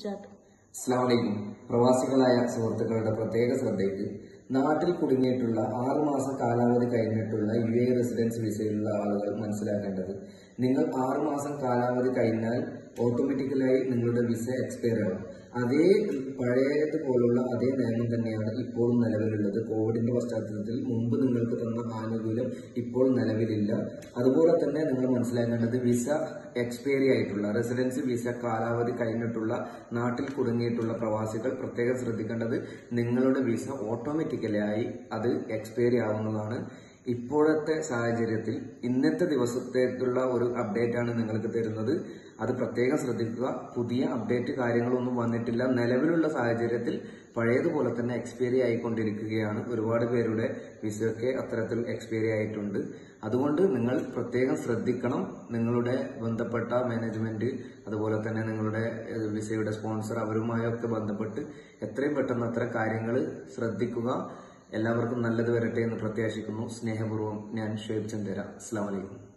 start അസ്ലാമലൈക്കും പ്രവാസികളായ സുഹൃത്തുക്കളുടെ പ്രത്യേക ശ്രദ്ധയ്ക്ക് നാട്ടിൽ കുടുങ്ങിയിട്ടുള്ള ആറ് മാസം കാലാവധി കഴിഞ്ഞിട്ടുള്ള യു എ റെസിഡൻസ് വിസയിലുള്ള ആളുകൾ മനസ്സിലാക്കേണ്ടത് നിങ്ങൾ ആറ് മാസം കാലാവധി കഴിഞ്ഞാൽ ഓട്ടോമാറ്റിക്കലായി നിങ്ങളുടെ വിസ എക്സ്പയർ ആവും അതേ പഴയതുപോലുള്ള അതേ നിയമം തന്നെയാണ് ഇപ്പോഴും നിലവിലുള്ളത് കോവിഡിന്റെ പശ്ചാത്തലത്തിൽ മുമ്പ് നിങ്ങൾക്ക് തന്ന ആനുകൂല്യം ഇപ്പോൾ നിലവിലില്ല അതുപോലെ തന്നെ നിങ്ങൾ മനസ്സിലാക്കേണ്ടത് വിസ എക്സ്പയറി ആയിട്ടുള്ള റെസിഡൻസി വിസ കാലാവധി കഴിഞ്ഞിട്ടുള്ള നാട്ടിൽ കുടുങ്ങിയിട്ടുള്ള പ്രവാസികൾ പ്രത്യേകം ശ്രദ്ധിക്കേണ്ടത് നിങ്ങളുടെ വിസ ഓട്ടോമാറ്റിക്കലായി അത് എക്സ്പയറി ആവുന്നതാണ് ഇപ്പോഴത്തെ സാഹചര്യത്തിൽ ഇന്നത്തെ ദിവസത്തേക്കുള്ള ഒരു അപ്ഡേറ്റ് ആണ് നിങ്ങൾക്ക് തരുന്നത് അത് പ്രത്യേകം ശ്രദ്ധിക്കുക പുതിയ അപ്ഡേറ്റ് കാര്യങ്ങളൊന്നും വന്നിട്ടില്ല നിലവിലുള്ള സാഹചര്യത്തിൽ പഴയതുപോലെ തന്നെ എക്സ്പയറി ആയിക്കൊണ്ടിരിക്കുകയാണ് ഒരുപാട് പേരുടെ വിസയൊക്കെ അത്തരത്തിൽ എക്സ്പയറി ആയിട്ടുണ്ട് അതുകൊണ്ട് നിങ്ങൾ പ്രത്യേകം ശ്രദ്ധിക്കണം നിങ്ങളുടെ ബന്ധപ്പെട്ട മാനേജ്മെന്റ് അതുപോലെ തന്നെ നിങ്ങളുടെ ഏഹ്, വിസയുടെ സ്പോൺസർ അവരുമായൊക്കെ ബന്ധപ്പെട്ട് എത്രയും പെട്ടെന്ന് അത്തരം കാര്യങ്ങൾ ശ്രദ്ധിക്കുക എല്ലാവർക്കും നല്ലത് വരട്ടെ എന്ന് പ്രത്യാശിക്കുന്നു സ്നേഹപൂർവ്വം ഞാൻ ഷുഹൈബ് ചന്ദേര അസ്സാം വലൈക്കും